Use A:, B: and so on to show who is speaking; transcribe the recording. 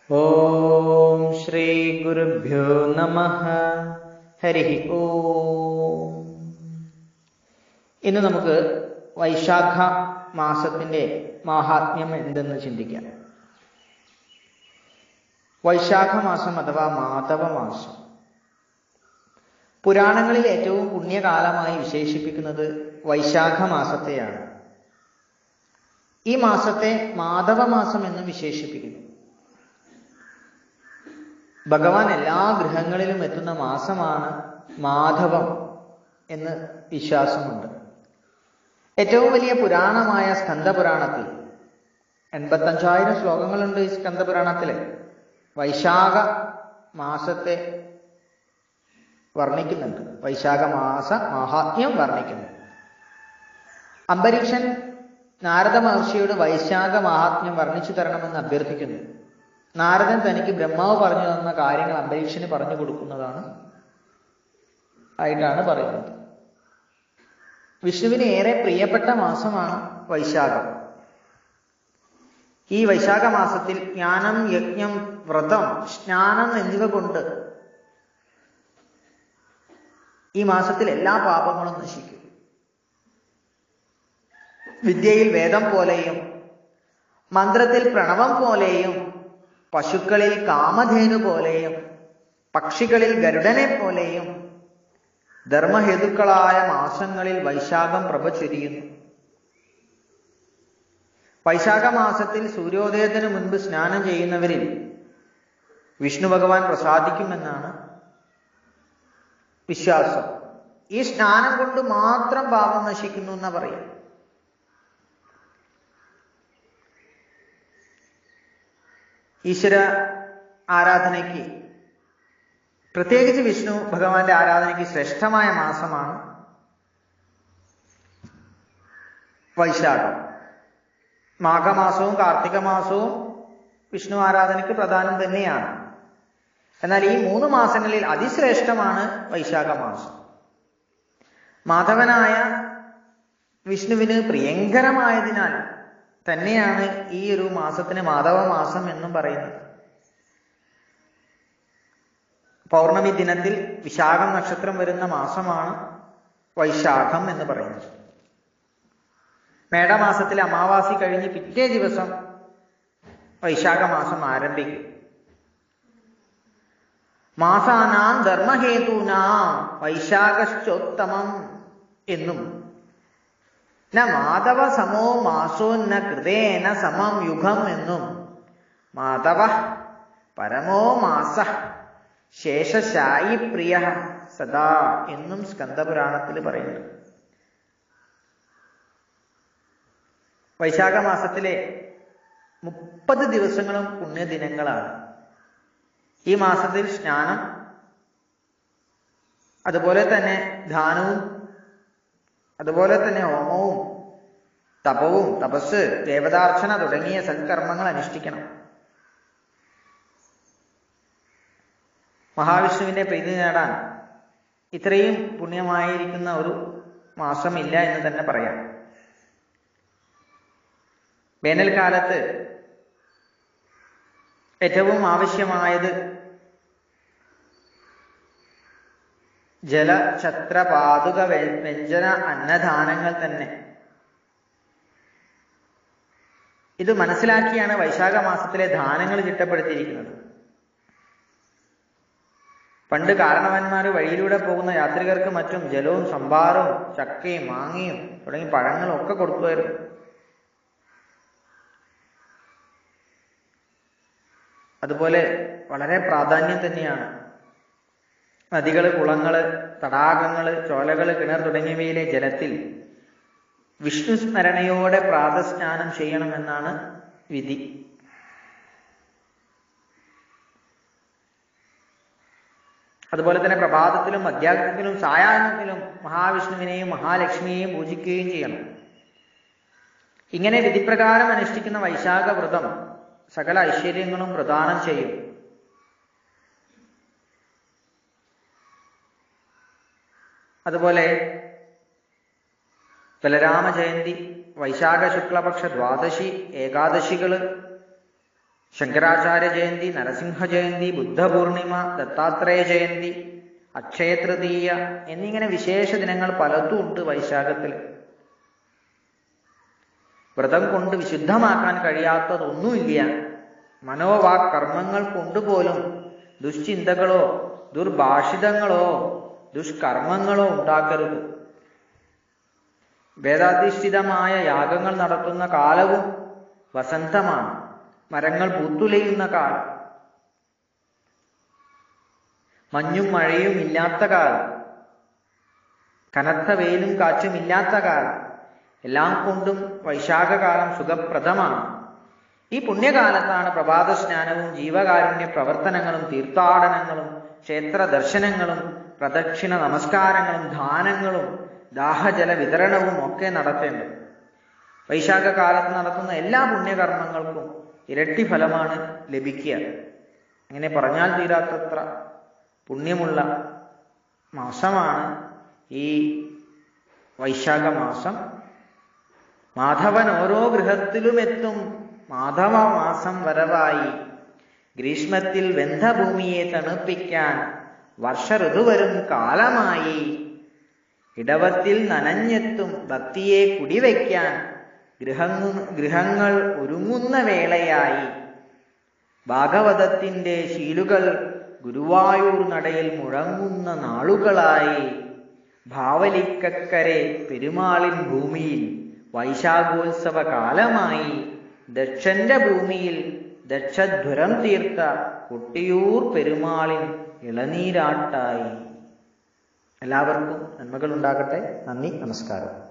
A: ഓം ശ്രീ ഗുരുഭ്യോ നമ ഹരി ഓം ഇന്ന് നമുക്ക് വൈശാഖ മാസത്തിന്റെ മാഹാത്മ്യം എന്തെന്ന് ചിന്തിക്കാം വൈശാഖ മാസം അഥവാ മാധവ മാസം പുരാണങ്ങളിൽ ഏറ്റവും പുണ്യകാലമായി വിശേഷിപ്പിക്കുന്നത് വൈശാഖ മാസത്തെയാണ് ഈ മാസത്തെ മാധവ മാസം എന്നും വിശേഷിപ്പിക്കുന്നു ഭഗവാൻ എല്ലാ ഗൃഹങ്ങളിലും എത്തുന്ന മാസമാണ് മാധവം എന്ന് വിശ്വാസമുണ്ട് ഏറ്റവും വലിയ പുരാണമായ സ്കന്ദപുരാണത്തിൽ എൺപത്തഞ്ചായിരം ശ്ലോകങ്ങളുണ്ട് ഈ സ്കന്ദപുരാണത്തില് വൈശാഖ മാസത്തെ വർണ്ണിക്കുന്നുണ്ട് വൈശാഖ മാസ മഹാത്മ്യം വർണ്ണിക്കുന്നു അംബരീക്ഷൻ നാരദ മഹർഷിയോട് വൈശാഖ മഹാത്മ്യം വർണ്ണിച്ചു തരണമെന്ന് അഭ്യർത്ഥിക്കുന്നു നാരദൻ തനിക്ക് ബ്രഹ്മാവ് പറഞ്ഞു തന്ന കാര്യങ്ങൾ അംബരീക്ഷന് പറഞ്ഞു കൊടുക്കുന്നതാണ് ആയിട്ടാണ് പറയുന്നത് വിഷ്ണുവിന് ഏറെ പ്രിയപ്പെട്ട മാസമാണ് വൈശാഖം ഈ വൈശാഖ മാസത്തിൽ ജ്ഞാനം യജ്ഞം വ്രതം സ്നാനം എന്നിവ കൊണ്ട് ഈ മാസത്തിൽ എല്ലാ പാപങ്ങളും നശിക്കും വിദ്യയിൽ വേദം പോലെയും മന്ത്രത്തിൽ പ്രണവം പോലെയും പശുക്കളിൽ കാമധേനു പോലെയും പക്ഷികളിൽ ഗരുഡനെ പോലെയും ധർമ്മഹേതുക്കളായ മാസങ്ങളിൽ വൈശാഖം പ്രഭ ചൊരിയുന്നു വൈശാഖ മാസത്തിൽ സൂര്യോദയത്തിന് മുൻപ് സ്നാനം ചെയ്യുന്നവരിൽ വിഷ്ണു ഭഗവാൻ പ്രസാദിക്കുമെന്നാണ് വിശ്വാസം ഈ സ്നാനം കൊണ്ട് മാത്രം പാപം നശിക്കുന്നു എന്നാ പറയും ഈശ്വര ആരാധനയ്ക്ക് പ്രത്യേകിച്ച് വിഷ്ണു ഭഗവാന്റെ ആരാധനയ്ക്ക് ശ്രേഷ്ഠമായ മാസമാണ് വൈശാഖം മാഘമാസവും കാർത്തിക മാസവും വിഷ്ണു ആരാധനയ്ക്ക് പ്രധാനം തന്നെയാണ് എന്നാൽ ഈ മൂന്ന് മാസങ്ങളിൽ അതിശ്രേഷ്ഠമാണ് വൈശാഖ മാസം മാധവനായ വിഷ്ണുവിന് പ്രിയങ്കരമായതിനാൽ തന്നെയാണ് ഈ ഒരു മാസത്തിന് മാധവ മാസം എന്നും പറയുന്നത് പൗർണമി ദിനത്തിൽ വിശാഖം നക്ഷത്രം വരുന്ന മാസമാണ് വൈശാഖം എന്ന് പറയുന്നത് മേടമാസത്തിലെ അമാവാസി കഴിഞ്ഞ് പിറ്റേ ദിവസം വൈശാഖ മാസം ആരംഭിക്കും മാസാനാം ധർമ്മഹേതൂനാം വൈശാഖശ്ചോത്തമം എന്നും ന മാധവ സമോ മാസോ ന കൃതേന സമം യുഗം എന്നും മാധവ പരമോ മാസ ശേഷശായി പ്രിയ സദാ എന്നും സ്കന്ദപുരാണത്തിൽ പറയുന്നുണ്ട് വൈശാഖ മാസത്തിലെ മുപ്പത് ദിവസങ്ങളും പുണ്യദിനങ്ങളാണ് ഈ മാസത്തിൽ സ്നാനം അതുപോലെ തന്നെ ദാനവും അതുപോലെ തന്നെ ഹോമവും തപവും തപസ് ദേവതാർച്ചന തുടങ്ങിയ സൽക്കർമ്മങ്ങൾ അനുഷ്ഠിക്കണം മഹാവിഷ്ണുവിന്റെ പ്രീതി നേടാൻ ഇത്രയും പുണ്യമായിരിക്കുന്ന ഒരു മാസമില്ല എന്ന് തന്നെ പറയാം വേനൽക്കാലത്ത് ഏറ്റവും ആവശ്യമായത് ജലഛത്ര പാതുക വ്യഞ്ജന അന്നദാനങ്ങൾ തന്നെ ഇത് മനസ്സിലാക്കിയാണ് വൈശാഖ മാസത്തിലെ ദാനങ്ങൾ ചിട്ടപ്പെടുത്തിയിരിക്കുന്നത് പണ്ട് കാരണവന്മാർ വഴിയിലൂടെ പോകുന്ന യാത്രികർക്ക് മറ്റും ജലവും സംഭാരവും ചക്കയും മാങ്ങയും തുടങ്ങി പഴങ്ങളും ഒക്കെ കൊടുക്കുമായിരുന്നു അതുപോലെ വളരെ പ്രാധാന്യം തന്നെയാണ് നദികള് കുളങ്ങള് തടാകങ്ങള് ചോലകള് കിണർ തുടങ്ങിയവയിലെ ജലത്തിൽ വിഷ്ണു സ്മരണയോടെ പ്രാതസ്നാനം ചെയ്യണമെന്നാണ് വിധി അതുപോലെ തന്നെ പ്രഭാതത്തിലും മധ്യാഹ്നത്തിലും സായാഹ്നത്തിലും മഹാവിഷ്ണുവിനെയും മഹാലക്ഷ്മിയെയും പൂജിക്കുകയും ചെയ്യണം ഇങ്ങനെ വിധിപ്രകാരം അനുഷ്ഠിക്കുന്ന വൈശാഖ വ്രതം സകല ഐശ്വര്യങ്ങളും പ്രദാനം ചെയ്യും അതുപോലെ ബലരാമ ജയന്തി വൈശാഖ ശുക്ലപക്ഷ ദ്വാദശി ഏകാദശികള് ശങ്കരാചാര്യ ജയന്തി നരസിംഹ ജയന്തി ബുദ്ധപൂർണിമ ദത്താത്രേയ ജയന്തി അക്ഷയ തൃതീയ എന്നിങ്ങനെ വിശേഷ ദിനങ്ങൾ പലതും ഉണ്ട് വൈശാഖത്തിൽ വ്രതം കൊണ്ട് വിശുദ്ധമാക്കാൻ കഴിയാത്തതൊന്നുമില്ല മനോവാക് കർമ്മങ്ങൾ കൊണ്ടുപോലും ദുശ്ചിന്തകളോ ദുർഭാഷിതങ്ങളോ ദുഷ്കർമ്മങ്ങളോ ഉണ്ടാക്കരുത് വേദാധിഷ്ഠിതമായ യാഗങ്ങൾ നടത്തുന്ന കാലവും വസന്തമാണ് മരങ്ങൾ പൂത്തുലയുന്ന കാലം മഞ്ഞും മഴയും ഇല്ലാത്ത കാലം കനത്ത വെയിലും കാറ്റും ഇല്ലാത്ത കാലം എല്ലാം കൊണ്ടും വൈശാഖകാലം സുഖപ്രദമാണ് ഈ പുണ്യകാലത്താണ് പ്രഭാത സ്നാനവും ജീവകാരുണ്യ പ്രവർത്തനങ്ങളും തീർത്ഥാടനങ്ങളും ക്ഷേത്ര ദർശനങ്ങളും പ്രദക്ഷിണ നമസ്കാരങ്ങളും ദാനങ്ങളും ദാഹജല വിതരണവും ഒക്കെ നടത്തേണ്ടത് വൈശാഖകാലത്ത് നടത്തുന്ന എല്ലാ പുണ്യകർമ്മങ്ങൾക്കും ഇരട്ടി ഫലമാണ് ലഭിക്കുക അങ്ങനെ പറഞ്ഞാൽ തീരാത്തത്ര പുണ്യമുള്ള മാസമാണ് ഈ വൈശാഖ മാസം മാധവൻ ഓരോ ഗൃഹത്തിലും എത്തും മാധവ മാസം വരവായി ഗ്രീഷ്മത്തിൽ വെന്ധഭൂമിയെ തണുപ്പിക്കാൻ വർഷ ഋതു വരും കാലമായി ഇടവത്തിൽ നനഞ്ഞെത്തും ഭക്തിയെ കുടിവയ്ക്കാൻ ഗൃഹങ്ങു ഗൃഹങ്ങൾ ഒരുങ്ങുന്ന വേളയായി ഭാഗവതത്തിന്റെ ശീലുകൾ ഗുരുവായൂർ നടയിൽ മുഴങ്ങുന്ന നാളുകളായി ഭാവലിക്കക്കരെ പെരുമാളിൻ ഭൂമിയിൽ വൈശാഖോത്സവ കാലമായി ദക്ഷന്റെ ഭൂമിയിൽ ദക്ഷധ്വരം തീർത്ത കൊട്ടിയൂർ പെരുമാളിൻ ഇളനീരാട്ടായി എല്ലാവർക്കും നന്മകൾ ഉണ്ടാകട്ടെ നന്ദി നമസ്കാരം